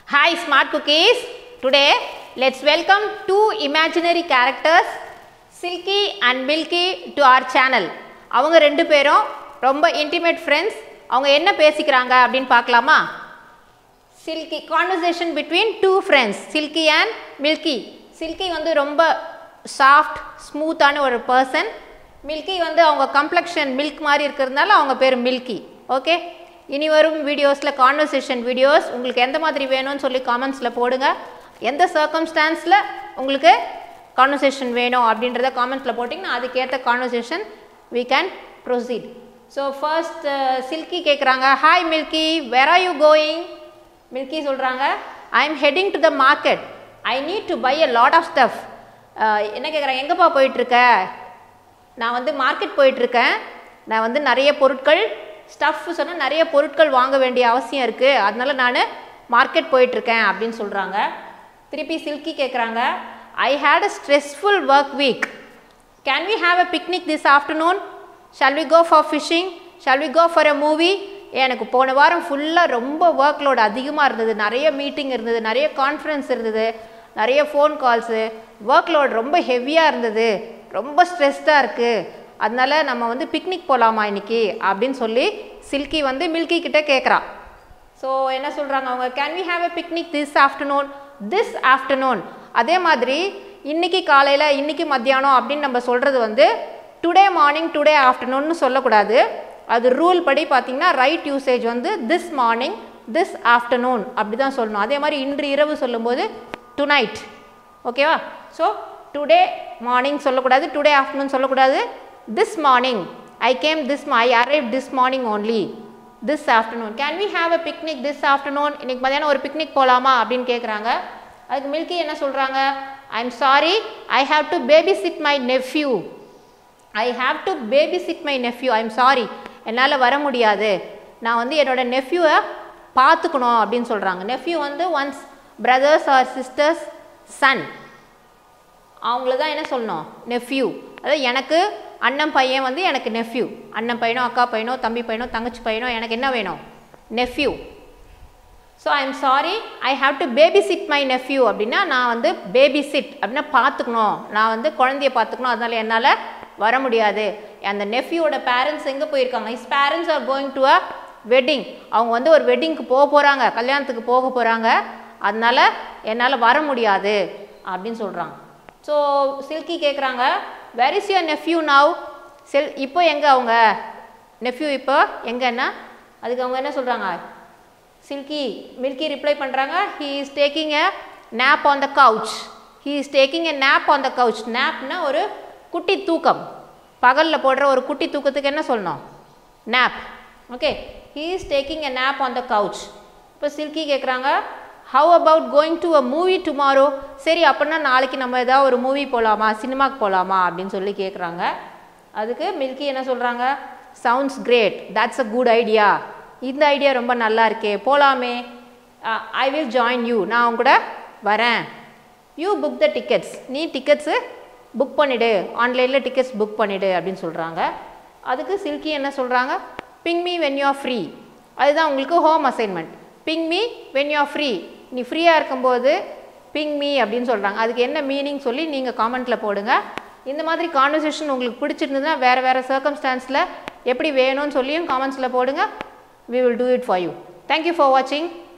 Hi, smart cookies. Today, let's welcome two imaginary characters, Silky and Milky, to our channel. அவங்க ரெண்டு பேரும் ரொம்ப intimate friends அவங்க என்ன பேசிக்கிறாங்க அப்படின்னு பார்க்கலாமா Silky conversation between two friends Silky and Milky Silky வந்து ரொம்ப சாஃப்ட் ஸ்மூத்தான ஒரு பர்சன் மில்கி வந்து அவங்க கம்ப்ளெக்ஷன் மில்க் மாதிரி இருக்கிறதுனால அவங்க பேர் மில்கி ஓகே இனி வரும் வீடியோஸில் கான்வர்சேஷன் வீடியோஸ் உங்களுக்கு எந்த மாதிரி வேணும்னு சொல்லி காமெண்ட்ஸில் போடுங்க எந்த சர்க்கம்ஸ்டான்ஸில் உங்களுக்கு கான்வர்சேஷன் வேணும் அப்படின்றத காமெண்ட்ஸில் போட்டிங்கன்னா அதுக்கேற்ற conversation we can proceed so first Silky கேட்குறாங்க hi Milky where are you going Milky சொல்கிறாங்க I am heading to the market I need to buy a lot of stuff என்ன கேட்குறாங்க எங்கேப்பா போயிட்டுருக்க நான் வந்து மார்க்கெட் போயிட்டுருக்கேன் நான் வந்து நிறைய பொருட்கள் ஸ்டஃப் சொன்னால் நிறைய பொருட்கள் வாங்க வேண்டிய அவசியம் இருக்குது அதனால நான் மார்க்கெட் போயிட்டுருக்கேன் அப்படின்னு சொல்கிறாங்க திருப்பி சில்கி கேட்குறாங்க I had a stressful work week can we have a picnic this afternoon shall we go for fishing shall we go for a movie எனக்கு போன வாரம் ஃபுல்லாக ரொம்ப ஒர்க் லோட் அதிகமாக இருந்தது நிறைய மீட்டிங் இருந்தது நிறைய கான்ஃபரன்ஸ் இருந்தது நிறைய ஃபோன் கால்ஸு ஒர்க் லோட் ரொம்ப ஹெவியாக இருந்தது ரொம்ப ஸ்ட்ரெஸ்டாக இருக்குது அதனால நம்ம வந்து பிக்னிக் போகலாமா இன்னைக்கு அப்படின்னு சொல்லி சில்கி வந்து மில்கி கிட்ட கேட்குறா ஸோ என்ன சொல்கிறாங்க அவங்க can we have a picnic this afternoon this afternoon அதே மாதிரி இன்னைக்கு காலையில் இன்னைக்கு மத்தியானம் அப்படின்னு நம்ம சொல்கிறது வந்து டுடே மார்னிங் டுடே ஆஃப்டர்நூன்னு சொல்லக்கூடாது அது ரூல் படி பார்த்தீங்கன்னா ரைட் யூசேஜ் வந்து திஸ் மார்னிங் திஸ் ஆஃப்டர்நூன் அப்படி தான் சொல்லணும் அதே மாதிரி இன்று இரவு சொல்லும்போது டு நைட் ஓகேவா ஸோ டுடே மார்னிங் சொல்லக்கூடாது டுடே ஆஃப்டர்நூன் சொல்லக்கூடாது this morning I came this I arrive this morning only this afternoon can we have a picnic this afternoon இன்னைக்கு மதியானம் ஒரு பிக்னிக் போகலாமா அப்படின்னு கேட்குறாங்க அதுக்கு மில்கி என்ன சொல்கிறாங்க I am sorry I have to babysit my nephew I have to babysit my nephew I am sorry என்னால் வர முடியாது நான் வந்து என்னோட நெஃப்யூவை பார்த்துக்கணும் அப்படின்னு சொல்கிறாங்க நெஃப்யூ வந்து one's brother's or sister's son அவங்கள தான் என்ன சொல்லணும் நெஃப்யூ அதாவது எனக்கு அண்ணன் பையன் வந்து எனக்கு நெஃப்யூ அண்ணன் பையனோ அக்கா பையனோ தம்பி பையனோ தங்கச்சி பையனோ எனக்கு என்ன வேணும் nephew so I am sorry I have to babysit my nephew அப்படின்னா நான் வந்து பேபி சிட் அப்படின்னா பார்த்துக்கணும் நான் வந்து குழந்தைய பார்த்துக்கணும் அதனால என்னால் வர முடியாது அந்த நெஃப்யூவோட பேரண்ட்ஸ் எங்கே போயிருக்காங்க is parents are going to a wedding அவங்க வந்து ஒரு வெட்டிங்க்கு போக போகிறாங்க கல்யாணத்துக்கு போக போகிறாங்க அதனால என்னால் வர முடியாது அப்படின்னு சொல்கிறாங்க ஸோ சில்கி கேட்குறாங்க where is your nephew now செல் இப்போ எங்கே அவங்க நெஃப்யூ இப்போ எங்கன்னா அதுக்கு அவங்க என்ன சொல்கிறாங்க சில்கி மில்கி ரிப்ளை பண்ணுறாங்க he is taking a nap on the couch he is taking a nap on the couch நேப்னா ஒரு குட்டி தூக்கம் பகலில் போடுற ஒரு குட்டி தூக்கத்துக்கு என்ன சொல்லணும் nap okay he is taking a nap on the couch இப்போ சில்கி கேட்குறாங்க how about going to a movie tomorrow சரி அப்படின்னா நாளைக்கு நம்ம ஏதாவது ஒரு மூவி போகலாமா சினிமாக்கு போகலாமா அப்படின்னு சொல்லி கேட்குறாங்க அதுக்கு மில்கி என்ன சொல்கிறாங்க sounds great that's a good idea இந்த ஐடியா ரொம்ப நல்லா இருக்கே போகலாமே ஐ வில் ஜாயின் யூ நான் அவங்க கூட வரேன் யூ புக் த டிக்கெட்ஸ் நீ டிக்கெட்ஸு புக் பண்ணிவிடு ஆன்லைனில் டிக்கெட்ஸ் புக் பண்ணிவிடு அப்படின்னு சொல்கிறாங்க அதுக்கு சில்கி என்ன சொல்கிறாங்க ping me when you are free அதுதான் உங்களுக்கு home assignment ping me when you are free நீ ஃப்ரீயாக இருக்கும்போது பிங் மீ அப்படின்னு சொல்கிறாங்க அதுக்கு என்ன மீனிங் சொல்லி நீங்கள் காமெண்ட்டில் போடுங்க இந்த மாதிரி கான்வர்சேஷன் உங்களுக்கு பிடிச்சிருந்ததுன்னா வேறு வேறு சர்க்கம்ஸ்டான்ஸில் எப்படி வேணும்னு சொல்லியும் காமெண்ட்ஸில் போடுங்க we will do it for you. Thank you for watching.